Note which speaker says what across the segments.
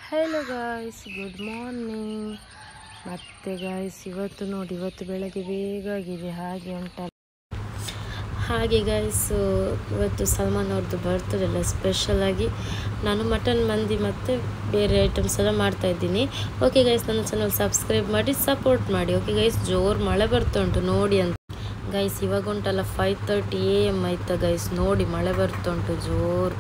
Speaker 1: hello guys good morning ಮತ್ತೆ guys ಇವತ್ತು ನೋಡಿ ಇವತ್ತು ಬೆಳಗ್ಗೆ ಬೇಗ ಆಗಿದೆ ಹಾಗೆ ಉಂಟಲ್ಲ ಹಾಗೆ ಗಾಯ್ಸ್ ಇವತ್ತು ಸಲ್ಮಾನ್ ಅವ್ರದ್ದು ಬರ್ತ್ಡೇ ಅಲ್ಲ ಸ್ಪೆಷಲ್ ಆಗಿ ನಾನು ಮಟನ್ ಮಂದಿ ಮತ್ತು ಬೇರೆ ಐಟಮ್ಸ್ ಎಲ್ಲ ಮಾಡ್ತಾ ಇದ್ದೀನಿ ಓಕೆ ಗೈಸ್ ನನ್ನ ಚಾನಲ್ ಸಬ್ಸ್ಕ್ರೈಬ್ ಮಾಡಿ ಸಪೋರ್ಟ್ ಮಾಡಿ ಓಕೆ ಗೈಸ್ ಜೋರು ಮಳೆ ಬರ್ತಾ ಉಂಟು ನೋಡಿ ಅಂತ ಗೈಸ್ ಇವಾಗ ಉಂಟಲ್ಲ ಫೈವ್ ತರ್ಟಿ ಎ ಎಮ್ ಆಯ್ತಾ ಗೈಸ್ ನೋಡಿ ಮಳೆ ಬರ್ತಾ ಉಂಟು ಜೋರು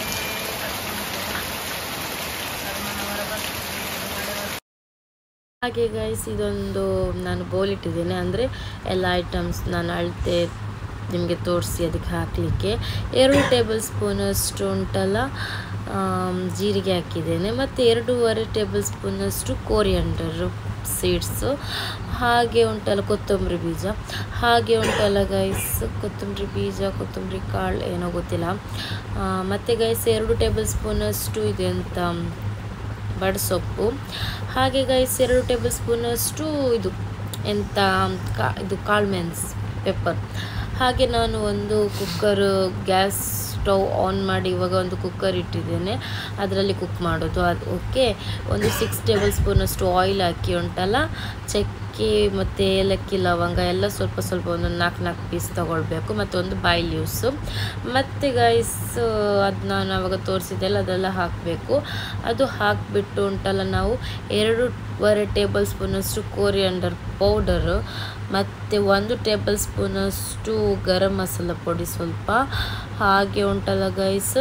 Speaker 1: ಹಾಗೆ ಗೈಸ್ ಇದೊಂದು ನಾನು ಬೋಲ್ ಇಟ್ಟಿದ್ದೇನೆ ಅಂದರೆ ಎಲ್ಲ ಐಟಮ್ಸ್ ನಾನು ಅಳತೆ ನಿಮಗೆ ತೋರಿಸಿ ಅದಕ್ಕೆ ಹಾಕಲಿಕ್ಕೆ ಎರಡು ಟೇಬಲ್ ಸ್ಪೂನಷ್ಟು ಉಂಟಲ್ಲ ಆಮ್, ಜೀರಿಗೆ ಹಾಕಿದ್ದೇನೆ ಮತ್ತು ಎರಡೂವರೆ ಟೇಬಲ್ ಸ್ಪೂನಷ್ಟು ಕೋರಿಯಂಡರ್ ಸೀಡ್ಸು ಹಾಗೆ ಉಂಟಲ್ಲ ಕೊತ್ತಂಬರಿ ಬೀಜ ಹಾಗೆ ಉಂಟಲ್ಲ ಗೈಸ್ ಕೊತ್ತಂಬರಿ ಬೀಜ ಕೊತ್ತಂಬರಿ ಕಾಳು ಏನೋ ಗೊತ್ತಿಲ್ಲ ಆ, ಮತ್ತು ಗೈಸ್ ಎರಡು ಟೇಬಲ್ ಸ್ಪೂನಷ್ಟು ಇದೆ ಅಂತ ಬಡಸೊಪ್ಪು ಹಾಗೆ ಗೈಸ್ ಎರಡು ಟೇಬಲ್ ಸ್ಪೂನಷ್ಟು ಇದು ಎಂತ ಕಾ ಇದು ಕಾಳು ಮೆಣಸು ಪೆಪ್ಪರ್ ಹಾಗೆ ನಾನು ಒಂದು ಕುಕ್ಕರ್ ಗ್ಯಾಸ್ ಸ್ಟವ್ ಆನ್ ಮಾಡಿ ಇವಾಗ ಒಂದು ಕುಕ್ಕರ್ ಇಟ್ಟಿದ್ದೇನೆ ಅದರಲ್ಲಿ ಕುಕ್ ಮಾಡೋದು ಅದು ಓಕೆ ಒಂದು ಸಿಕ್ಸ್ ಟೇಬಲ್ ಸ್ಪೂನಷ್ಟು ಆಯಿಲ್ ಹಾಕಿ ಉಂಟಲ್ಲ ಚಕ್ಕೆ ಮತ್ತು ಏಲಕ್ಕಿ ಲವಂಗ ಎಲ್ಲ ಸ್ವಲ್ಪ ಸ್ವಲ್ಪ ಒಂದು ನಾಲ್ಕು ನಾಲ್ಕು ಪೀಸ್ ತೊಗೊಳ್ಬೇಕು ಮತ್ತು ಒಂದು ಬಾಯ್ ಲೀವ್ಸು ಮತ್ತು ಗೈಸ್ ಅದು ನಾನು ಅವಾಗ ತೋರಿಸಿದ್ದೆಲ್ಲ ಅದೆಲ್ಲ ಹಾಕಬೇಕು ಅದು ಹಾಕಿಬಿಟ್ಟು ಉಂಟಲ್ಲ ನಾವು ಎರಡೂವರೆ ಟೇಬಲ್ ಸ್ಪೂನಷ್ಟು ಕೋರಿಯಂಡರ್ ಪೌಡರು ಮತ್ತು ಒಂದು ಟೇಬಲ್ ಸ್ಪೂನಷ್ಟು ಗರಂ ಮಸಾಲ ಪುಡಿ ಸ್ವಲ್ಪ ಹಾಗೆ ಉಂಟಲ್ಲ ಗೈಸ್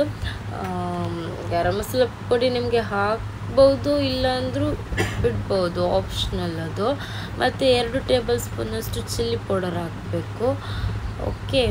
Speaker 1: ಗರಂ ಮಸಾಲ ಪುಡಿ ನಿಮಗೆ ಹಾಕ್ಬೋದು ಇಲ್ಲಾಂದ್ರೂ ಬಿಡ್ಬೋದು ಆಪ್ಷನಲ್ ಅದು ಮತ್ತು ಎರಡು ಟೇಬಲ್ ಸ್ಪೂನಷ್ಟು ಚಿಲ್ಲಿ ಪೌಡರ್ ಹಾಕಬೇಕು ಓಕೆ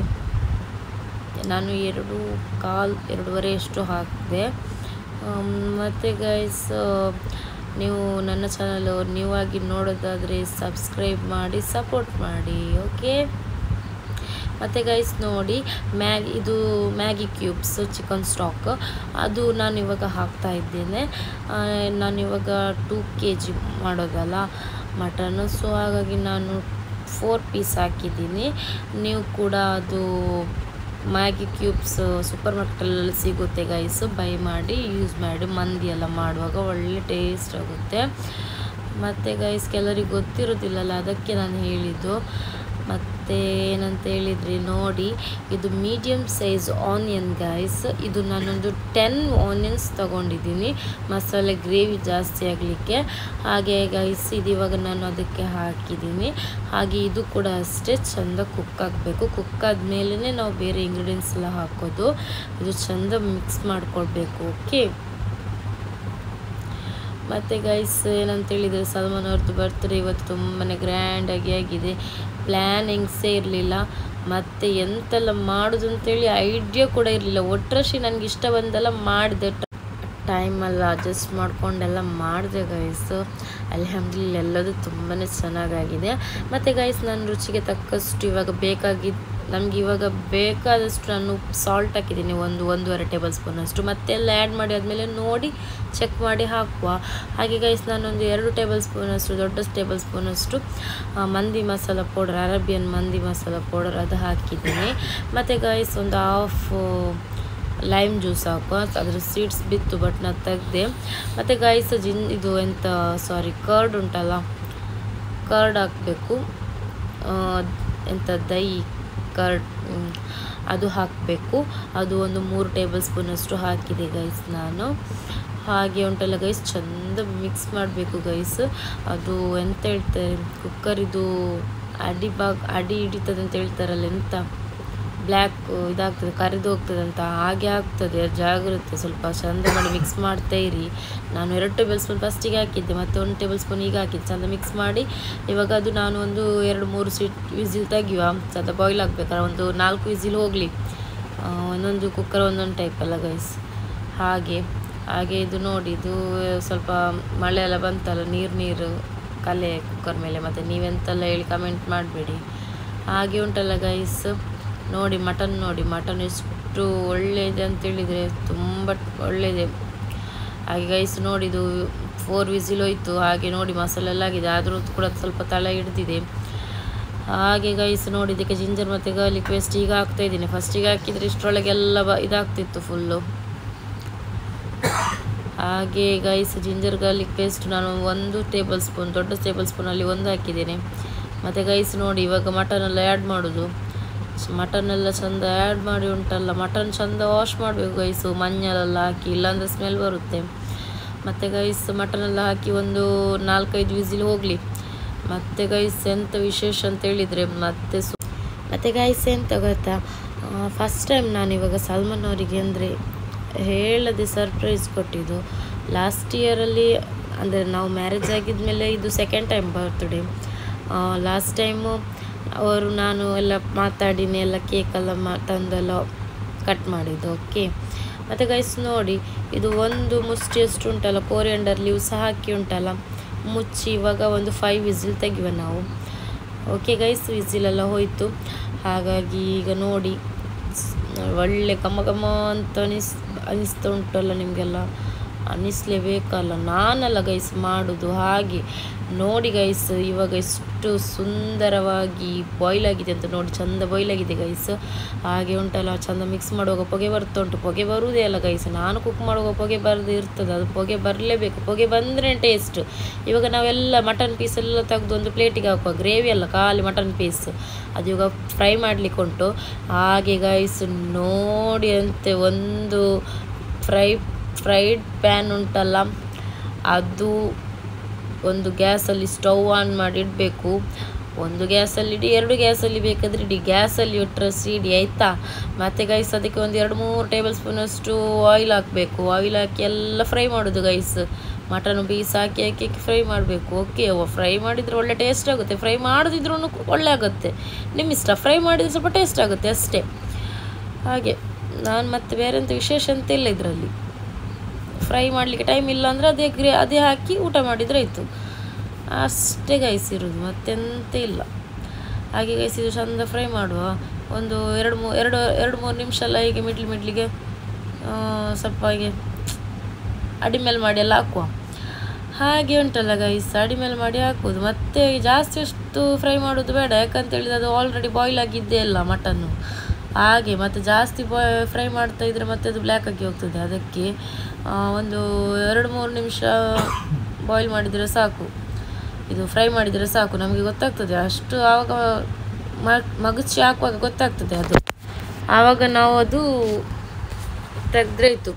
Speaker 1: ನಾನು ಎರಡು ಕಾಲು ಎರಡೂವರೆ ಅಷ್ಟು ಹಾಕಿದೆ ಮತ್ತು ಗೈಸ್ ನೀವು ನನ್ನ ಚಾನಲ್ ನೀವಾಗಿ ನೋಡೋದಾದರೆ ಸಬ್ಸ್ಕ್ರೈಬ್ ಮಾಡಿ ಸಪೋರ್ಟ್ ಮಾಡಿ ಓಕೆ ಮತ್ತು ಗೈಸ್ ನೋಡಿ ಮ್ಯಾಗಿ ಇದು ಮ್ಯಾಗಿ ಕ್ಯೂಬ್ಸ್ ಚಿಕನ್ ಸ್ಟಾಕ್ ಅದು ನಾನು ಇವಾಗ ಹಾಕ್ತಾ ಇದ್ದೇನೆ ಆ, ನಾನು ಇವಾಗ ಟೂ ಕೆ ಜಿ ಮಾಡೋದಲ್ಲ ಮಟನ್ನು ಸೊ ಹಾಗಾಗಿ ನಾನು ಫೋರ್ ಪೀಸ್ ಹಾಕಿದ್ದೀನಿ ನೀವು ಕೂಡ ಅದು ಮ್ಯಾಗಿ ಕ್ಯೂಬ್ಸ್ ಸೂಪರ್ ಮಾರ್ಕೆಟಲ್ಲಿ ಸಿಗುತ್ತೆ ಗೈಸ್ ಬೈ ಮಾಡಿ ಯೂಸ್ ಮಾಡಿ ಮಂದಿ ಎಲ್ಲ ಮಾಡುವಾಗ ಒಳ್ಳೆ ಟೇಸ್ಟ್ ಆಗುತ್ತೆ ಮತ್ತು ಗೈಸ್ ಕೆಲವರಿಗೆ ಗೊತ್ತಿರೋದಿಲ್ಲಲ್ಲ ಅದಕ್ಕೆ ನಾನು ಹೇಳಿದ್ದು ಮತ್ತು ಏನಂತ ಹೇಳಿದರೆ ನೋಡಿ ಇದು ಮೀಡಿಯಮ್ ಸೈಜ್ ಆನಿಯನ್ ಗೈಸ್ ಇದು ನಾನೊಂದು ಟೆನ್ ಆನಿಯನ್ಸ್ ತೊಗೊಂಡಿದ್ದೀನಿ ಮಸಾಲೆ ಗ್ರೇವಿ ಜಾಸ್ತಿ ಆಗಲಿಕ್ಕೆ ಹಾಗೆ ಗೈಸ್ ಇದು ಇವಾಗ ನಾನು ಅದಕ್ಕೆ ಹಾಕಿದ್ದೀನಿ ಹಾಗೆ ಇದು ಕೂಡ ಅಷ್ಟೇ ಚೆಂದ ಕುಕ್ ಆಗಬೇಕು ಕುಕ್ ಆದಮೇಲೆ ನಾವು ಬೇರೆ ಇಂಗ್ರೀಡಿಯೆಂಟ್ಸ್ ಎಲ್ಲ ಹಾಕೋದು ಇದು ಚೆಂದ ಮಿಕ್ಸ್ ಮಾಡ್ಕೊಳ್ಬೇಕು ಓಕೆ ಮತ್ತು ಗೈಸ್ ಏನಂತ ಹೇಳಿದರೆ ಸಲ್ಮಾನ್ ಅವ್ರದ್ದು ಬರ್ತ್ಡೇ ಇವತ್ತು ತುಂಬಾ ಗ್ರ್ಯಾಂಡಾಗಿ ಆಗಿದೆ ಪ್ಲ್ಯಾನಿಂಗ್ಸೇ ಇರಲಿಲ್ಲ ಮತ್ತು ಎಂತೆಲ್ಲ ಮಾಡೋದು ಅಂತೇಳಿ ಐಡಿಯಾ ಕೂಡ ಇರಲಿಲ್ಲ ಒಟ್ಟರಶಿ ನನಗೆ ಇಷ್ಟ ಬಂದೆಲ್ಲ ಮಾಡಿದೆ ಟೈಮಲ್ಲಿ ಅಡ್ಜಸ್ಟ್ ಮಾಡ್ಕೊಂಡೆಲ್ಲ ಮಾಡಿದೆ ಗೈಸ್ ಅಲ್ಹಮ್ದುಲಿಲ್ಲ ಎಲ್ಲದೂ ತುಂಬಾ ಚೆನ್ನಾಗಾಗಿದೆ ಮತ್ತು ಗೈಸ್ ನಾನು ರುಚಿಗೆ ತಕ್ಕಷ್ಟು ಇವಾಗ ಬೇಕಾಗಿದ್ದು ನಮ್ಗೆ ಇವಾಗ ಬೇಕಾದಷ್ಟು ನಾನು ಸಾಲ್ಟ್ ಹಾಕಿದ್ದೀನಿ ಒಂದು ಒಂದೂವರೆ ಟೇಬಲ್ ಸ್ಪೂನಷ್ಟು ಮತ್ತೆಲ್ಲ ಆ್ಯಡ್ ಮಾಡಿ ಆದಮೇಲೆ ನೋಡಿ ಚೆಕ್ ಮಾಡಿ ಹಾಕುವ ಹಾಗೆ ಗೈಸ್ ನಾನೊಂದು ಎರಡು ಟೇಬಲ್ ಸ್ಪೂನಷ್ಟು ದೊಡ್ಡ ಟೇಬಲ್ ಸ್ಪೂನಷ್ಟು ಆ, ಮಂದಿ ಮಸಾಲ ಪೌಡರ್ ಅರೇಬಿಯನ್ ಮಂದಿ ಮಸಾಲ ಪೌಡರ್ ಅದು ಹಾಕಿದ್ದೀನಿ ಮತ್ತು ಗೈಸ್ ಒಂದು ಹಾಫ್ ಲೈಮ್ ಜ್ಯೂಸ್ ಹಾಕುವ ಅದ್ರ ಸೀಡ್ಸ್ ಬಿತ್ತು ಬಟ್ ನಾನು ತೆಗ್ದೆ ಮತ್ತು ಗೈಸ್ ಜಿನ್ ಇದು ಎಂತ ಸಾರಿ ಕರ್ಡ್ ಉಂಟಲ್ಲ ಕರ್ಡ್ ಹಾಕಬೇಕು ಎಂತ ದಹಿ ಕರ್ಡ್ ಹ್ಮ್, ಅದು ಹಾಕಬೇಕು ಅದು ಒಂದು ಮೂರು ಟೇಬಲ್ ಸ್ಪೂನಷ್ಟು ಹಾಕಿದೆ ಗೈಸ್ ನಾನು ಹಾಗೆ ಉಂಟಲ್ಲ ಗೈಸ್ ಚಂದ ಮಿಕ್ಸ್ ಮಾಡಬೇಕು ಗೈಸ್ ಅದು ಎಂತ ಹೇಳ್ತಾರೆ ಕುಕ್ಕರಿದು ಅಡಿ ಭಾಗ ಅಡಿ ಹಿಡಿತದೆ ಅಂತ ಹೇಳ್ತಾರಲ್ಲ ಎಂತ ಬ್ಲ್ಯಾಕ್ ಇದಾಗ್ತದೆ ಕರಿದು ಹೋಗ್ತದೆ ಅಂತ ಹಾಗೆ ಆಗ್ತದೆ ಜಾಗ್ರತೆ ಸ್ವಲ್ಪ ಚಂದ ಮಾಡಿ ಮಿಕ್ಸ್ ಮಾಡ್ತಾ ಇರಿ ನಾನು ಎರಡು ಟೇಬಲ್ ಸ್ಪೂನ್ ಫಸ್ಟಿಗೆ ಹಾಕಿದ್ದೆ ಮತ್ತು ಒಂದು ಟೇಬಲ್ ಸ್ಪೂನ್ ಈಗ ಹಾಕಿದ್ದೆ ಚಂದ ಮಿಕ್ಸ್ ಮಾಡಿ ಇವಾಗ ಅದು ನಾನು ಒಂದು ಎರಡು ಮೂರು ಸೀಟ್ ವಿಸಿಲ್ ತೆಗಿಯುವ ಚಂದ ಬಾಯ್ಲ್ ಆಗಬೇಕಲ್ಲ ಒಂದು ನಾಲ್ಕು ವಿಸಿಲ್ ಹೋಗಲಿ ಒಂದೊಂದು ಕುಕ್ಕರ್ ಒಂದೊಂದು ಟೈಪ್ ಅಲ್ಲ ಗೈಸ್ ಹಾಗೆ ಹಾಗೆ ಇದು ನೋಡಿ ಇದು ಸ್ವಲ್ಪ ಮಳೆ ಎಲ್ಲ ಬಂತಲ್ಲ ನೀರು ನೀರು ಕಲೆ ಕುಕ್ಕರ್ ಮೇಲೆ ಮತ್ತು ನೀವೆಂತೆಲ್ಲ ಹೇಳಿ ಕಮೆಂಟ್ ಮಾಡಬೇಡಿ ಹಾಗೆ ಉಂಟಲ್ಲ ಗೈಸ್ ನೋಡಿ ಮಟನ್ ನೋಡಿ ಮಟನ್ ಎಷ್ಟು ಒಳ್ಳೆಯದೆ ಅಂತೇಳಿದರೆ ತುಂಬ ಒಳ್ಳೆಯದೆ ಹಾಗೆ ಗೈಸ್ ನೋಡಿ ಇದು ಫೋರ್ ವಿಸಿಲ್ ಹೋಯ್ತು ಹಾಗೆ ನೋಡಿ ಮಸಾಲೆ ಎಲ್ಲ ಆಗಿದೆ ಆದರೂ ಕೂಡ ಸ್ವಲ್ಪ ತಳ ಹಿಡ್ದಿದೆ ಹಾಗೆ ಗೈಸ್ ನೋಡಿ ಇದಕ್ಕೆ ಜಿಂಜರ್ ಮತ್ತು ಗಾರ್ಲಿಕ್ ಪೇಸ್ಟ್ ಈಗ ಹಾಕ್ತಾ ಇದ್ದೀನಿ ಫಸ್ಟಿಗೆ ಹಾಕಿದರೆ ಇಷ್ಟರೊಳಗೆಲ್ಲ ಬ ಇದಾಗ್ತಿತ್ತು ಫುಲ್ಲು ಹಾಗೆ ಗೈಸ್ ಜಿಂಜರ್ ಗಾರ್ಲಿಕ್ ಪೇಸ್ಟ್ ನಾನು ಒಂದು ಟೇಬಲ್ ಸ್ಪೂನ್ ದೊಡ್ಡ ಟೇಬಲ್ ಸ್ಪೂನಲ್ಲಿ ಒಂದು ಹಾಕಿದ್ದೇನೆ ಮತ್ತು ಗೈಸ್ ನೋಡಿ ಇವಾಗ ಮಟನೆಲ್ಲ ಆ್ಯಡ್ ಮಾಡೋದು ಮಟನ್ ಎಲ್ಲ ಚಂದ ಆ್ಯಡ್ ಮಾಡಿ ಉಂಟಲ್ಲ ಮಟನ್ ಚಂದ ವಾಶ್ ಮಾಡಬೇಕು ಗೈಸು ಮഞ്ഞಳೆಲ್ಲ ಹಾಕಿ ಇಲ್ಲಾಂದರೆ ಸ್ಮೆಲ್ ಬರುತ್ತೆ ಮತ್ತು ಗೈಸ್ ಮಟನ್ ಎಲ್ಲ ಹಾಕಿ ಒಂದು ನಾಲ್ಕೈದು ವಿಸಿಲ್ ಹೋಗಲಿ ಮತ್ತು ಗೈಸ್ ಎಂತ ವಿಶೇಷ ಅಂತ ಹೇಳಿದರೆ ಮತ್ತೆ ಸು ಮತ್ತು ಗೈಸ್ ಎಂತ ಗೊತ್ತಾ ಫಸ್ಟ್ ಟೈಮ್ ನಾನು ಇವಾಗ ಸಲ್ಮಾನ್ ಅವರಿಗೆ ಅಂದರೆ ಹೇಳದೆ ಸರ್ಪ್ರೈಸ್ ಕೊಟ್ಟಿದ್ದು ಲಾಸ್ಟ್ ಇಯರಲ್ಲಿ ಅಂದರೆ ನಾವು ಮ್ಯಾರೇಜ್ ಆಗಿದ್ಮೇಲೆ ಇದು second time birthday last time ಅವರು ನಾನು ಎಲ್ಲ ಮಾತಾಡಿನಿ ಎಲ್ಲ ಕೇಕೆಲ್ಲ ಮಾ ತಂದೆಲ್ಲ ಕಟ್ ಮಾಡಿದ್ದು ಓಕೆ ಮತ್ತು ಗೈಸ್ ನೋಡಿ ಇದು ಒಂದು ಮುಷ್ಟಿಯಷ್ಟು ಉಂಟಲ್ಲ ಕೋರಿಯಂಡರ್ ಲೀವ್ ಸಹ ಹಾಕಿ ಉಂಟಲ್ಲ ಮುಚ್ಚಿ ಇವಾಗ ಒಂದು ಫೈವ್ ವಿಸಿಲ್ ತೆಗಿವ ನಾವು ಓಕೆ ಗೈಸ್ ವಿಸಿಲೆಲ್ಲ ಹೋಯಿತು ಹಾಗಾಗಿ ಈಗ ನೋಡಿ ಸ್- ಒಳ್ಳೆ ಘಮ ಘಮ ಅಂತ ಅನಿಸ್ ಅನಿಸ್ತಾ ಉಂಟಲ್ಲ ನಿಮಗೆಲ್ಲ ಅನ್ನಿಸ್ಲೇಬೇಕಲ್ಲ ನಾನಲ್ಲ ಗೈಸ್ ಮಾಡೋದು ಹಾಗೆ ನೋಡಿ ಗೈಸ್ ಇವಾಗ ಎಷ್ಟು ಸುಂದರವಾಗಿ ಬಾಯ್ಲ್ ಆಗಿದೆ ಅಂತ ನೋಡಿ ಚಂದ ಬಾಯ್ಲ್ ಆಗಿದೆ ಗೈಸ್ ಹಾಗೆ ಉಂಟಲ್ಲ ಚಂದ ಮಿಕ್ಸ್ ಮಾಡುವಾಗ ಪೊಗೆ ಬರ್ತಾ ಉಂಟು ಪೊಗೆ ಬರುವುದೇ ಅಲ್ಲ ಗೈಸ್ ನಾನು ಕುಕ್ ಮಾಡುವಾಗ ಪೊಗೆ ಬರದು ಇರ್ತದೆ ಅದು ಪೊಗೆ ಬರಲೇಬೇಕು ಪೊಗೆ ಬಂದರೆ ಟೇಸ್ಟ್ ಇವಾಗ ನಾವೆಲ್ಲ ಮಟನ್ ಪೀಸ್ ಎಲ್ಲ ತೆಗೆದು ಒಂದು ಪ್ಲೇಟಿಗೆ ಹಾಕುವ ಗ್ರೇವಿ ಅಲ್ಲ ಖಾಲಿ ಮಟನ್ ಪೀಸ್ ಅದು ಇವಾಗ ಫ್ರೈ ಮಾಡಲಿಕ್ಕೆ ಉಂಟು ಹಾಗೆ ಗೈಸ್ ನೋಡಿ ಅಂತೆ ಒಂದು ಫ್ರೈ ಫ್ರೈಡ್ ಪ್ಯಾನ್ ಉಂಟಲ್ಲ ಅದು ಒಂದು ಗ್ಯಾಸಲ್ಲಿ ಸ್ಟವ್ ಆನ್ ಮಾಡಿ ಇಡಬೇಕು ಒಂದು ಗ್ಯಾಸಲ್ಲಿ ಇಡಿ ಎರಡು ಗ್ಯಾಸಲ್ಲಿ ಬೇಕಾದರೆ ಇಡಿ ಗ್ಯಾಸಲ್ಲಿ ಇಟ್ಟರೆ ಸಿಡಿ ಆಯಿತಾ ಮತ್ತು ಗೈಸ್ ಅದಕ್ಕೆ ಒಂದು ಎರಡು ಮೂರು ಟೇಬಲ್ ಸ್ಪೂನಷ್ಟು ಆಯಿಲ್ ಹಾಕಬೇಕು ಆಯಿಲ್ ಹಾಕಿ ಎಲ್ಲ ಫ್ರೈ ಮಾಡೋದು ಗೈಸ್ ಮಟನ್ ಪೀಸ್ ಹಾಕಿ ಹಾಕಿ ಹಾಕಿ ಫ್ರೈ ಮಾಡಬೇಕು ಓಕೆ ಫ್ರೈ ಮಾಡಿದರೆ ಒಳ್ಳೆ ಟೇಸ್ಟ್ ಆಗುತ್ತೆ ಫ್ರೈ ಮಾಡದಿದ್ರೂ ಒಳ್ಳೆ ಆಗುತ್ತೆ ನಿಮ್ಮ ಇಷ್ಟ ಫ್ರೈ ಮಾಡಿದರೆ ಸ್ವಲ್ಪ ಟೇಸ್ಟ್ ಆಗುತ್ತೆ ಅಷ್ಟೇ ಹಾಗೆ ನಾನು ಮತ್ತೆ ಬೇರೆ ಎಂತ ವಿಶೇಷ ಅಂತ ಇಲ್ಲ ಇದರಲ್ಲಿ ಫ್ರೈ ಮಾಡಲಿಕ್ಕೆ ಟೈಮ್ ಇಲ್ಲ ಅಂದರೆ ಅದೇ ಗ್ರೇ ಅದೇ ಹಾಕಿ ಊಟ ಮಾಡಿದರೆ ಆಯಿತು ಅಷ್ಟೇ ಗೈಸಿರೋದು ಮತ್ತೆಂತ ಇಲ್ಲ ಹಾಗೆ ಗೈಸಿದು ಚಂದ ಫ್ರೈ ಮಾಡುವ ಒಂದು ಎರಡು ಮೂ ಎರಡು ಎರಡು ಮೂರು ನಿಮಿಷ ಎಲ್ಲ ಹೀಗೆ ಮಿಡ್ಲಿ ಮಿಡ್ಲಿಗೆ ಆ, ಸ್ವಲ್ಪ ಹೀಗೆ ಅಡಿಮೇಲೆ ಮಾಡಿ ಎಲ್ಲ ಹಾಕುವ ಹಾಗೆ ಉಂಟಲ್ಲ ಗೈಸ್ ಅಡಿಮೇಲೆ ಮಾಡಿ ಹಾಕೋದು ಮತ್ತೆ ಜಾಸ್ತಿ ಅಷ್ಟು ಫ್ರೈ ಮಾಡೋದು ಬೇಡ ಯಾಕಂತ ಹೇಳಿದ್ರೆ ಅದು ಆಲ್ರೆಡಿ ಬಾಯ್ಲ್ ಆಗಿದ್ದೇ ಅಲ್ಲ ಮಟನ್ನು ಹಾಗೆ ಮತ್ತು ಜಾಸ್ತಿ ಬಾಯ್ ಫ್ರೈ ಮಾಡ್ತಾ ಇದ್ರೆ ಮತ್ತೆ ಅದು ಬ್ಲ್ಯಾಕ್ ಆಗಿ ಹೋಗ್ತದೆ ಅದಕ್ಕೆ ಆ, ಒಂದು ಎರಡು ಮೂರು ನಿಮಿಷ ಬಾಯ್ಲ್ ಮಾಡಿದರೆ ಸಾಕು ಇದು ಫ್ರೈ ಮಾಡಿದರೆ ಸಾಕು ನಮಗೆ ಗೊತ್ತಾಗ್ತದೆ ಅಷ್ಟು ಆವಾಗ ಮ- ಮಗುಚಿ ಹಾಕುವಾಗ ಗೊತ್ತಾಗ್ತದೆ ಅದು ಆವಾಗ ನಾವು ಅದು ತೆಗೆದ್ರೆ ಇತ್ತು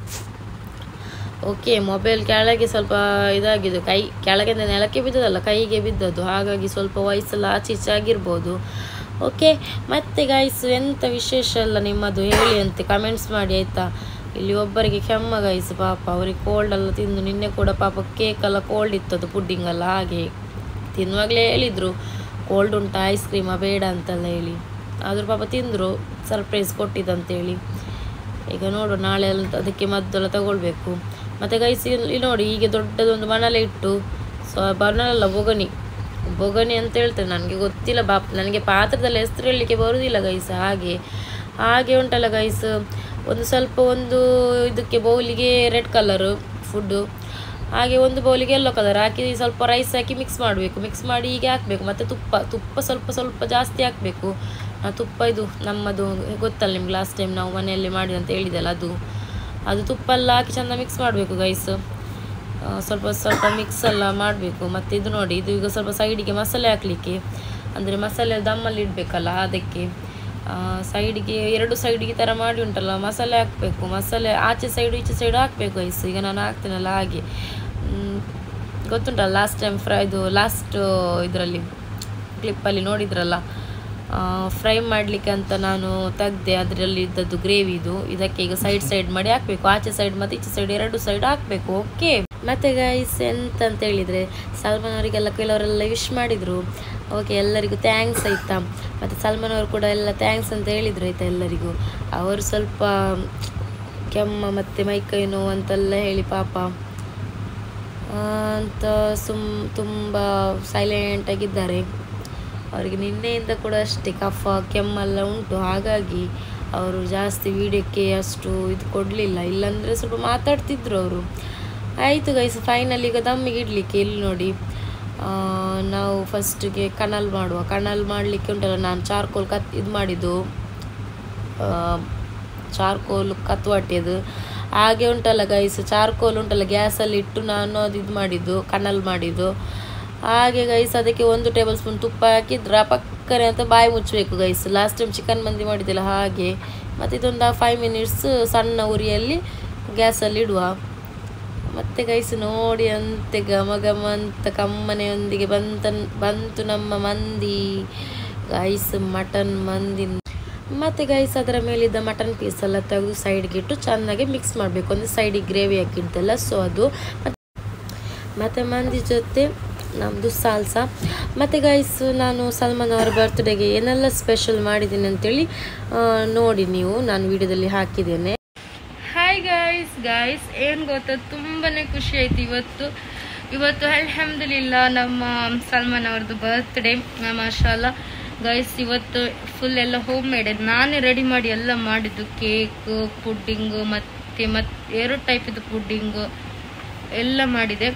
Speaker 1: ಓಕೆ ಮೊಬೈಲ್ ಕೆಳಗೆ ಸ್ವಲ್ಪ ಇದಾಗಿದೆ ಕೈ ಕೆಳಗೆ ನೆಲಕ್ಕೆ ಬಿದ್ದದಲ್ಲ ಕೈಗೆ ಬಿದ್ದದ್ದು ಹಾಗಾಗಿ ಸ್ವಲ್ಪ ವಾಯ್ಸೆಲ್ಲ ಆಚೆ ಈಚೆ ಆಗಿರ್ಬೋದು ಓಕೆ ಮತ್ತೆ ಗಾಯ್ಸ್ ಎಂಥ ವಿಶೇಷ ಎಲ್ಲ ನಿಮ್ಮದು ಹೇಳಿ ಅಂತೆ ಕಮೆಂಟ್ಸ್ ಮಾಡಿ ಆಯಿತಾ ಇಲ್ಲಿ ಒಬ್ಬರಿಗೆ ಕೆಮ್ಮ ಗೈಸ್ ಪಾಪ ಅವ್ರಿಗೆ ಕೋಲ್ಡ್ ಎಲ್ಲ ತಿಂದು ನಿನ್ನೆ ಕೂಡ ಪಾಪ ಕೇಕ್ ಎಲ್ಲ ಕೋಲ್ಡ್ ಇತ್ತದು ಪುಡ್ಡಿಂಗ್ ಎಲ್ಲ ಹಾಗೆ ತಿನ್ನುವಾಗಲೇ ಹೇಳಿದರು ಕೋಲ್ಡ್ ಉಂಟಾ ಐಸ್ ಕ್ರೀಮ ಬೇಡ ಅಂತೆಲ್ಲ ಹೇಳಿ ಆದರೂ ಪಾಪ ತಿಂದರು ಸರ್ಪ್ರೈಸ್ ಕೊಟ್ಟಿದ್ದಂತೇಳಿ ಈಗ ನೋಡು ನಾಳೆ ಎಲ್ಲ ಅದಕ್ಕೆ ಮದ್ದೆಲ್ಲ ತಗೊಳ್ಬೇಕು ಮತ್ತು ಗೈಸ್ ಇಲ್ಲಿ ನೋಡಿ ಹೀಗೆ ದೊಡ್ಡದೊಂದು ಮಣಲೆ ಇಟ್ಟು ಸೊ ಬನಲಲ್ಲ ಬೊಗಣಿ ಬೊಗಣಿ ಅಂತ ಹೇಳ್ತೇನೆ ನನಗೆ ಗೊತ್ತಿಲ್ಲ ಬಾಪ್ ನನಗೆ ಪಾತ್ರದಲ್ಲಿ ಹೆಸರು ಹೇಳಲಿಕ್ಕೆ ಬರುವುದಿಲ್ಲ ಗೈಸ್ ಹಾಗೆ ಹಾಗೆ ಉಂಟಲ್ಲ ಗೈಸ್ ಒಂದು ಸ್ವಲ್ಪ ಒಂದು ಇದಕ್ಕೆ ಬೌಲಿಗೆ ರೆಡ್ ಕಲರು ಫುಡ್ಡು ಹಾಗೆ ಒಂದು ಬೌಲಿಗೆ ಎಲ್ಲೋ ಕಲರ್ ಹಾಕಿ ಸ್ವಲ್ಪ ರೈಸ್ ಹಾಕಿ ಮಿಕ್ಸ್ ಮಾಡಬೇಕು ಮಿಕ್ಸ್ ಮಾಡಿ ಹೀಗೆ ಹಾಕಬೇಕು ಮತ್ತು ತುಪ್ಪ ತುಪ್ಪ ಸ್ವಲ್ಪ ಸ್ವಲ್ಪ ಜಾಸ್ತಿ ಹಾಕಬೇಕು ತುಪ್ಪ ಇದು ನಮ್ಮದು ಗೊತ್ತಲ್ಲ ನಿಮ್ಗೆ ಲಾಸ್ಟ್ ಟೈಮ್ ನಾವು ಮನೆಯಲ್ಲಿ ಮಾಡಿ ಅಂತ ಹೇಳಿದೆಲ್ಲ ಅದು ಅದು ತುಪ್ಪ ಎಲ್ಲ ಹಾಕಿ ಚೆಂದ ಮಿಕ್ಸ್ ಮಾಡಬೇಕು ಗೈಸ್ ಸ್ವಲ್ಪ ಸ್ವಲ್ಪ ಮಿಕ್ಸ್ ಎಲ್ಲ ಮಾಡಬೇಕು ಮತ್ತು ಇದು ನೋಡಿ ಇದು ಈಗ ಸ್ವಲ್ಪ ಸೈಡಿಗೆ ಮಸಾಲೆ ಹಾಕಲಿಕ್ಕೆ ಅಂದರೆ ಮಸಾಲೆ ದಮ್ಮಲ್ಲಿ ಇಡಬೇಕಲ್ಲ ಅದಕ್ಕೆ ಸೈಡಿಗೆ ಎರಡು ಸೈಡಿಗೆ ಈ ಥರ ಮಾಡಿ ಉಂಟಲ್ಲ ಮಸಾಲೆ ಹಾಕಬೇಕು ಮಸಾಲೆ ಆಚೆ ಸೈಡು ಈಚೆ ಸೈಡು ಹಾಕಬೇಕು ಐಸ್ ಈಗ ನಾನು ಹಾಕ್ತೀನಲ್ಲ ಹಾಗೆ ಮ್, ಗೊತ್ತುಂಟಲ್ಲ ಲಾಸ್ಟ್ ಟೈಮ್ ಫ್ರೈ ಇದು ಲಾಸ್ಟ್ ಇದರಲ್ಲಿ ಕ್ಲಿಪ್ಪಲ್ಲಿ ನೋಡಿದ್ರಲ್ಲ ಫ್ರೈ ಮಾಡಲಿಕ್ಕೆ ಅಂತ ನಾನು ತೆಗ್ದೆ ಅದರಲ್ಲಿ ಇದ್ದದ್ದು ಗ್ರೇವಿದು ಇದಕ್ಕೆ ಈಗ ಸೈಡ್ ಸೈಡ್ ಮಾಡಿ ಹಾಕಬೇಕು ಆಚೆ ಸೈಡ್ ಮತ್ತು ಈಚೆ ಸೈಡ್ ಎರಡು ಸೈಡ್ ಹಾಕಬೇಕು ಓಕೆ ಮತ್ತು ಗೈಸ್ ಎಂತ ಅಂತ ಹೇಳಿದರೆ ಸಲ್ಮಾನ್ ಅವರಿಗೆಲ್ಲ ಕೆಲವರೆಲ್ಲ ವಿಶ್ ಮಾಡಿದರು ಓಕೆ ಎಲ್ಲರಿಗೂ ಥ್ಯಾಂಕ್ಸ್ ಆಯಿತಾ ಮತ್ತು ಸಲ್ಮಾನ್ ಅವರು ಕೂಡ ಎಲ್ಲ ಥ್ಯಾಂಕ್ಸ್ ಅಂತ ಹೇಳಿದರು ಆಯಿತಾ ಎಲ್ಲರಿಗೂ ಅವರು ಸ್ವಲ್ಪ ಕೆಮ್ಮ ಮತ್ತು ಮೈಕೈ ನೋವು ಅಂತೆಲ್ಲ ಹೇಳಿ ಪಾಪ ಆ, ಅಂತ ಸುಮ್ ತುಂಬ ಸೈಲೆಂಟಾಗಿದ್ದಾರೆ ಅವರಿಗೆ ನಿನ್ನೆಯಿಂದ ಕೂಡ ಅಷ್ಟೇ ಕಫ ಕೆಮ್ಮೆಲ್ಲ ಉಂಟು ಹಾಗಾಗಿ ಅವರು ಜಾಸ್ತಿ ವೀಡಿಯೋಕ್ಕೆ ಅಷ್ಟು ಇದು ಕೊಡಲಿಲ್ಲ ಇಲ್ಲಾಂದರೆ ಸ್ವಲ್ಪ ಮಾತಾಡ್ತಿದ್ರು ಅವರು ಆಯಿತು ಗೈಸ್ ಫೈನಲ್ ಈಗ ದಮ್ಮಿಗೆ ಇಡಲಿಕ್ಕೆ ಇಲ್ಲಿ ನೋಡಿ ಆ, ನಾವು ಫಸ್ಟಿಗೆ ಕಣಲ್ ಮಾಡುವ ಕಣಲ್ ಮಾಡಲಿಕ್ಕೆ ಉಂಟಲ್ಲ ನಾನು ಚಾರ್ಕೋಲ್ ಕತ್ ಇದು ಮಾಡಿದ್ದು ಚಾರ್ಕೋಲ್ ಕತ್ವಾಟಿಯದು ಹಾಗೆ ಉಂಟಲ್ಲ ಗೈಸ್ ಚಾರ್ಕೋಲ್ ಉಂಟಲ್ಲ ಗ್ಯಾಸಲ್ಲಿ ಇಟ್ಟು ನಾನು ಅದು ಇದು ಮಾಡಿದ್ದು ಕನಲ್ ಮಾಡಿದ್ದು ಹಾಗೆ ಗೈಸ್ ಅದಕ್ಕೆ ಒಂದು ಟೇಬಲ್ ಸ್ಪೂನ್ ತುಪ್ಪ ಹಾಕಿದ್ರೆ ಪಕ್ಕನೆ ಅಂತ ಬಾಯಿ ಮುಚ್ಚಬೇಕು ಗೈಸ್ ಲಾಸ್ಟ್ ಟೈಮ್ ಚಿಕನ್ ಮಂದಿ ಮಾಡಿದ್ದಿಲ್ಲ ಹಾಗೆ ಮತ್ತು ಇದೊಂದು ಫೈವ್ ಮಿನಿಟ್ಸ್ ಸಣ್ಣ ಉರಿಯಲ್ಲಿ ಗ್ಯಾಸಲ್ಲಿ ಇಡುವ ಮತ್ತೆ ಗೈಸ್ ನೋಡಿ ಅಂತೆ ಘಮ ಘಮ ಅಂತ ಕಮ್ಮನೆಯೊಂದಿಗೆ ಬಂತ ಬಂತು ನಮ್ಮ ಮಂದಿ ಗೈಸ್ ಮಟನ್ ಮಂದಿ ಮತ್ತು ಗೈಸ್ ಅದರ ಮೇಲಿದ್ದ ಮಟನ್ ಪೀಸ್ ಎಲ್ಲ ತೆಗೆದು ಸೈಡ್ಗೆ ಇಟ್ಟು ಚೆನ್ನಾಗಿ ಮಿಕ್ಸ್ ಮಾಡಬೇಕು ಅಂದರೆ ಸೈಡಿಗೆ ಗ್ರೇವಿ ಹಾಕಿದ್ದೆಲ್ಲ ಸೊ ಅದು ಮತ್ತು ಮಂದಿ ಜೊತೆ ನಮ್ಮದು ಸಾಲ್ಸ ಮತ್ತು ಗೈಸ್ ನಾನು ಸಲ್ಮಾನ್ ಅವರ ಬರ್ತ್ಡೇಗೆ ಏನೆಲ್ಲ ಸ್ಪೆಷಲ್ ಮಾಡಿದ್ದೀನಿ ಅಂತೇಳಿ ಆ, ನೋಡಿ ನೀವು ನಾನು ವಿಡಿಯೋದಲ್ಲಿ ಹಾಕಿದ್ದೇನೆ
Speaker 2: ಹಾಯ್ ಗಾಯ್ಸ್ ಗಾಯ್ಸ್ ಏನು ಗೊತ್ತಾ ತುಂಬಾನೇ ಖುಷಿ ಆಯ್ತು ಇವತ್ತು ಇವತ್ತು ಅಲ್ಹಮ್ದುಲಿಲ್ಲ ನಮ್ಮ ಸಲ್ಮಾನ್ ಅವ್ರದ್ದು ಬರ್ತ್ಡೇ ಮಾಶಾಲ್ಲ ಗೈಸ್ ಇವತ್ತು ಫುಲ್ ಎಲ್ಲ ಹೋಮ್ ಮೇಡ್ ನಾನೇ ರೆಡಿ ಮಾಡಿ ಎಲ್ಲ ಮಾಡಿದ್ದು ಕೇಕ್ ಪುಡ್ಡಿಂಗು ಮತ್ತೆ ಮತ್ ಎರಡು ಟೈಪಿದ್ದು ಪುಡ್ಡಿಂಗು ಎಲ್ಲ ಮಾಡಿದೆ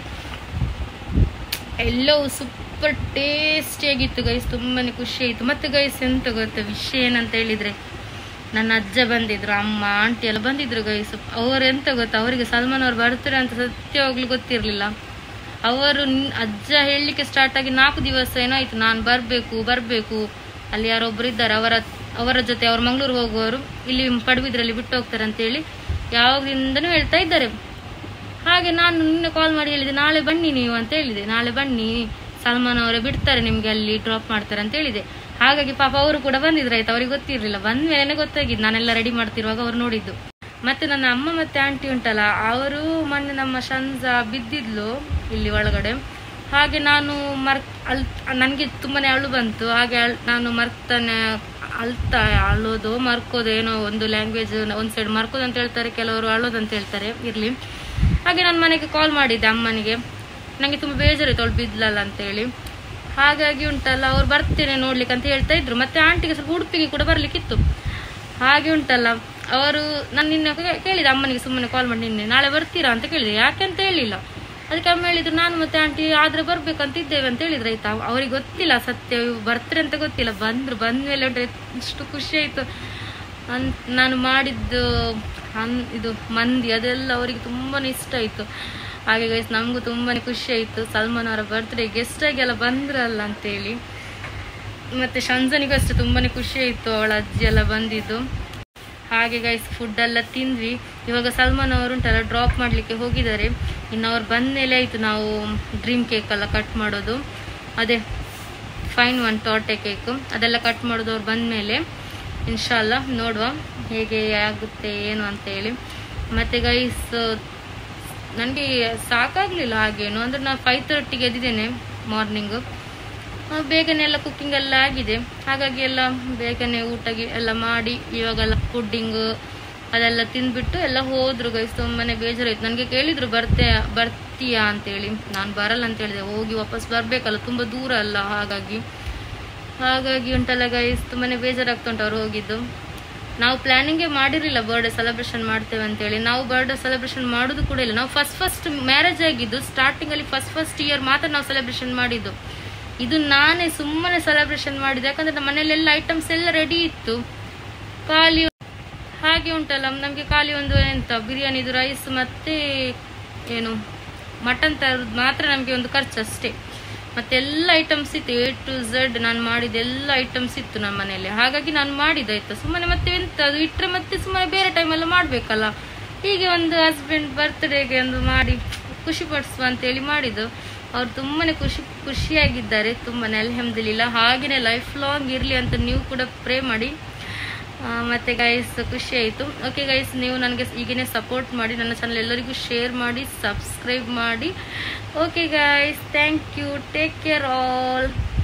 Speaker 2: ಎಲ್ಲವೂ ಸೂಪರ್ ಟೇಸ್ಟಿಯಾಗಿತ್ತು ಗೈಸ್ ತುಂಬಾನೇ ಖುಷಿ ಆಯಿತು ಮತ್ತೆ ಗೈಸ್ ಎಂತ ಗೊತ್ತಾ ವಿಷಯ ಏನಂತ ಹೇಳಿದ್ರೆ ನನ್ನ ಅಜ್ಜ ಬಂದಿದ್ರು ಅಮ್ಮ ಆಂಟಿ ಎಲ್ಲ ಬಂದಿದ್ರು ಗೈಸ್ ಅವ್ರು ಎಂತ ಗೊತ್ತಾ ಅವರಿಗೆ ಸಲ್ಮಾನ್ ಅವ್ರು ಬರ್ತಾರೆ ಅಂತ ಸತ್ಯವಾಗ್ಲೂ ಗೊತ್ತಿರಲಿಲ್ಲ ಅವರು ನ್- ಅಜ್ಜ ಹೇಳಲಿಕ್ಕೆ ಸ್ಟಾರ್ಟ್ ಆಗಿ ನಾಲ್ಕು ದಿವಸ ಏನಾಯ್ತು ನಾನು ಬರಬೇಕು ಬರಬೇಕು ಅಲ್ಲಿ ಯಾರೊಬ್ರು ಇದ್ದಾರೆ ಅವರ ಅವರ ಜೊತೆ ಅವ್ರು ಮಂಗಳೂರು ಹೋಗುವವರು ಇಲ್ಲಿ ಪಡುಬಿದ್ರಲ್ಲಿ ಬಿಟ್ಟು ಹೋಗ್ತಾರೆ ಅಂತೇಳಿ ಯಾವಾಗಿಂದನೂ ಹೇಳ್ತಾ ಇದ್ದಾರೆ ಹಾಗೆ ನಾನು ನಿನ್ನೆ ಕಾಲ್ ಮಾಡಿ ಹೇಳಿದೆ ನಾಳೆ ಬನ್ನಿ ನೀವು ಅಂತ ಹೇಳಿದೆ ನಾಳೆ ಬನ್ನಿ ಸಲ್ಮಾನ್ ಅವರೇ ಬಿಡ್ತಾರೆ ನಿಮ್ಗೆ ಅಲ್ಲಿ ಡ್ರಾಪ್ ಮಾಡ್ತಾರೆ ಅಂತ ಹೇಳಿದೆ ಹಾಗಾಗಿ ಪಾಪ ಅವರು ಕೂಡ ಬಂದಿದ್ರು ಆಯ್ತು ಅವ್ರಿಗೆ ಗೊತ್ತಿರ್ಲಿಲ್ಲ ಬಂದ ಮೇಲೆ ಗೊತ್ತಾಗಿದ್ದು ನಾನೆಲ್ಲ ರೆಡಿ ಮಾಡ್ತಿರುವಾಗ ಅವ್ರು ನೋಡಿದ್ದು ಮತ್ತೆ ನನ್ನ ಅಮ್ಮ ಮತ್ತೆ ಆಂಟಿ ಉಂಟಲ್ಲ ಅವರು ಮೊನ್ನೆ ನಮ್ಮ ಶಂಜ ಬಿದ್ದಿದ್ಲು ಇಲ್ಲಿ ಒಳಗಡೆ ಹಾಗೆ ನಾನು ಮರ್ ಅಲ್ ನನಗೆ ತುಂಬಾನೇ ಅಳು ಬಂತು ಹಾಗೆ ಅಳ್- ನಾನು ಮರ್ತಾನೆ ಅಳ್ತಾ ಅಳೋದು ಮರ್ಕೋದು ಏನೋ ಒಂದು ಲ್ಯಾಂಗ್ವೇಜ್ ಒಂದು ಸೈಡ್ ಮರ್ಕೋದು ಅಂತ ಹೇಳ್ತಾರೆ ಕೆಲವರು ಅಳೋದು ಅಂತ ಹೇಳ್ತಾರೆ ಇರ್ಲಿ ಹಾಗೆ ನಾನು ಮನೆಗೆ ಕಾಲ್ ಮಾಡಿದ್ದೆ ಅಮ್ಮನಿಗೆ ನನಗೆ ತುಂಬ ಬೇಜಾರಾಯ್ತು ಅವಳು ಬಿದ್ಲಲ್ಲ ಅಂತೇಳಿ ಹಾಗಾಗಿ ಉಂಟಲ್ಲ ಅವ್ರು ಬರ್ತೇನೆ ನೋಡ್ಲಿಕ್ಕೆ ಅಂತ ಹೇಳ್ತಾ ಇದ್ರು ಮತ್ತೆ ಆಂಟಿಗೆ ಸ್ವಲ್ಪ ಉಡುಪಿಗೆ ಕೂಡ ಬರ್ಲಿಕ್ಕಿತ್ತು ಹಾಗೆ ಉಂಟಲ್ಲ ಅವರು ನಾನು ನಿನ್ನೆ ಕೇ- ಕೇಳಿದೆ ಅಮ್ಮನಿಗೆ ಸುಮ್ಮನೆ ಕಾಲ್ ಮಾಡಿ ನಿನ್ನೆ ನಾಳೆ ಬರ್ತೀರಾ ಅಂತ ಕೇಳಿದೆ ಯಾಕೆ ಅಂತ ಹೇಳಿಲ್ಲ ಅದಕ್ಕೆ ಅಮ್ಮ ಹೇಳಿದ್ರು ನಾನು ಮತ್ತೆ ಆಂಟಿ ಆದ್ರೆ ಬರ್ಬೇಕಂತ ಇದ್ದೇವೆ ಅಂತ ಹೇಳಿದ್ರು ಆಯ್ತಾ ಅವ್ರಿಗೆ ಗೊತ್ತಿಲ್ಲ ಸತ್ಯ ಇವ್ರು ಬರ್ತಾರೆ ಅಂತ ಗೊತ್ತಿಲ್ಲ ಬಂದ್ರು ಬಂದ ಮೇಲೆ ಉಂಟ್ರೆ ಎಷ್ಟು ಖುಷಿ ಆಯ್ತು ಅನ್- ನಾನು ಮಾಡಿದ್ದು ಅನ್ ಇದು ಮಂದಿ ಅದೆಲ್ಲ ಅವರಿಗೆ ತುಂಬಾನೇ ಇಷ್ಟ ಆಯ್ತು ಹಾಗೆ ಗೈಸ್ ನಮಗೂ ತುಂಬಾನೇ ಖುಷಿ ಆಯ್ತು ಸಲ್ಮಾನ್ ಅವರ ಬರ್ತ್ಡೇ ಗೆಸ್ಟ್ ಆಗಿ ಎಲ್ಲ ಬಂದ್ರಲ್ಲ ಅಂತೇಳಿ ಮತ್ತೆ ಶಂಜನಿಗೂ ಅಷ್ಟೇ ತುಂಬಾನೇ ಖುಷಿ ಆಯ್ತು ಅವಳ ಅಜ್ಜಿ ಎಲ್ಲ ಬಂದಿದ್ದು ಹಾಗೆ ಗೈಸ್ ಫುಡ್ ಎಲ್ಲ ತಿಂದ್ವಿ ಇವಾಗ ಸಲ್ಮಾನ್ ಅವರು ಉಂಟಲ್ಲ ಡ್ರಾಪ್ ಮಾಡಲಿಕ್ಕೆ ಹೋಗಿದ್ದಾರೆ ಇನ್ನು ಅವ್ರು ಬಂದ ಮೇಲೆ ಆಯಿತು ನಾವು ಡ್ರೀಮ್ ಕೇಕ್ ಎಲ್ಲ ಕಟ್ ಮಾಡೋದು ಅದೇ ಫೈನ್ ಒನ್ ಟಾಟೆ ಕೇಕು ಅದೆಲ್ಲ ಕಟ್ ಮಾಡೋದು ಅವ್ರು ಬಂದ ಮೇಲೆ ಇನ್ಶಾಲ್ಲ ನೋಡುವ ಹೇಗೆ ಆಗುತ್ತೆ ಏನು ಅಂತ ಹೇಳಿ ಮತ್ತೆ ಗೈಸ್ ನನಗೆ ಸಾಕಾಗಲಿಲ್ಲ ಹಾಗೇನು ಅಂದರೆ ನಾನು ಫೈವ್ ತರ್ಟಿಗೆ ಎದ್ದಿದ್ದೇನೆ ಮಾರ್ನಿಂಗು ಬೇಗನೆ ಎಲ್ಲ ಕುಕ್ಕಿಂಗ್ ಎಲ್ಲ ಆಗಿದೆ ಹಾಗಾಗಿ ಎಲ್ಲ ಬೇಗನೆ ಊಟ ಗಿ- ಎಲ್ಲ ಮಾಡಿ ಇವಾಗೆಲ್ಲ ಪುಡ್ಡಿಂಗು ಅದೆಲ್ಲ ತಿಂದ್ಬಿಟ್ಟು ಎಲ್ಲ ಹೋದ್ರು ಗೈಸ್ ತುಂಬಾನೇ ಬೇಜಾರಾಯ್ತು ನನಗೆ ಕೇಳಿದ್ರು ಬರ್ತೆ ಬರ್ತೀಯಾ ಅಂತೇಳಿ ನಾನು ಬರಲ್ಲ ಅಂತ ಹೇಳಿದೆ ಹೋಗಿ ವಾಪಸ್ ಬರಬೇಕಲ್ಲ ತುಂಬ ದೂರ ಅಲ್ಲ ಹಾಗಾಗಿ ಹಾಗಾಗಿ ಉಂಟಲ್ಲ ಗೈಸ್ ತುಂಬಾನೇ ಬೇಜಾರಾಗ್ತಾ ಉಂಟು ಅವ್ರು ಹೋಗಿದ್ದು ನಾವು ಪ್ಲಾನಿಂಗೇ ಮಾಡಿರಲಿಲ್ಲ ಬರ್ಡೇ ಸೆಲೆಬ್ರೇಷನ್ ಮಾಡ್ತೇವೆ ಅಂತೇಳಿ ನಾವು ಬರ್ಡೇ ಸೆಲೆಬ್ರೇಷನ್ ಮಾಡೋದು ಕೂಡ ಇಲ್ಲ ನಾವು ಫಸ್ಟ್ ಫಸ್ಟ್ ಮ್ಯಾರೇಜ್ ಆಗಿದ್ದು ಸ್ಟಾರ್ಟಿಂಗ್ ಅಲ್ಲಿ ಫಸ್ಟ್ ಫಸ್ಟ್ ಇಯರ್ ಮಾತ್ರ ನಾವು ಸೆಲೆಬ್ರೇಷನ್ ಮಾಡಿದ್ದು ಇದು ನಾನೇ ಸುಮ್ಮನೆ ಸೆಲೆಬ್ರೇಷನ್ ಮಾಡಿದ್ದು ಯಾಕಂದ್ರೆ ನಮ್ಮ ಮನೇಲೆಲ್ಲ ಐಟಮ್ಸ್ ಎಲ್ಲ ರೆಡಿ ಇತ್ತು ಖಾಲಿ ಹಾಗೆ ಉಂಟಲ್ಲ ನಮಗೆ ಖಾಲಿ ಒಂದು ಎಂತ ಬಿರಿಯಾನಿದು ರೈಸ್ ಮತ್ತೆ ಏನು ಮಟನ್ ತರದ್ ಮಾತ್ರ ನಮಗೆ ಒಂದು ಖರ್ಚು ಅಷ್ಟೇ ಮತ್ತೆ ಎಲ್ಲ ಐಟಮ್ಸ್ ಇತ್ತು ಎ ಟು ಝಡ್ ನಾನು ಮಾಡಿದ ಎಲ್ಲ ಐಟಮ್ಸ್ ಇತ್ತು ನಮ್ಮ ಮನೆಯಲ್ಲಿ ಹಾಗಾಗಿ ನಾನು ಮಾಡಿದ್ದಾಯ್ತು ಸುಮ್ಮನೆ ಮತ್ತೆ ಎಂತ ಅದು ಇಟ್ಟರೆ ಮತ್ತೆ ಸುಮ್ಮನೆ ಬೇರೆ ಟೈಮೆಲ್ಲ ಮಾಡಬೇಕಲ್ಲ ಹೀಗೆ ಒಂದು ಹಸ್ಬೆಂಡ್ ಬರ್ತ್ಡೇಗೆ ಒಂದು ಮಾಡಿ ಖುಷಿ ಪಡಿಸುವ ಅಂತೇಳಿ ಮಾಡಿದ್ದು ಅವ್ರು ತುಂಬಾನೇ ಖುಷಿ ಖುಷಿಯಾಗಿದ್ದಾರೆ ತುಂಬಾನೇ ಅಲ್ಹಮ್ದುಲಿಲ್ಲ ಹಾಗೇನೆ ಲೈಫ್ ಲಾಂಗ್ ಇರಲಿ ಅಂತ ನೀವು ಕೂಡ ಪ್ರೇ ಮಾಡಿ ಆ, ಮತ್ತೆ ಗೈಸ್ ಖುಷಿ ಆಯಿತು ಓಕೆ ಗೈಸ್ ನೀವು ನನಗೆ ಈಗೇನೆ ಸಪೋರ್ಟ್ ಮಾಡಿ ನನ್ನ ಚಾನಲ್ ಎಲ್ಲರಿಗೂ ಶೇರ್ ಮಾಡಿ ಸಬ್ಸ್ಕ್ರೈಬ್ ಮಾಡಿ okay guys thank you take care all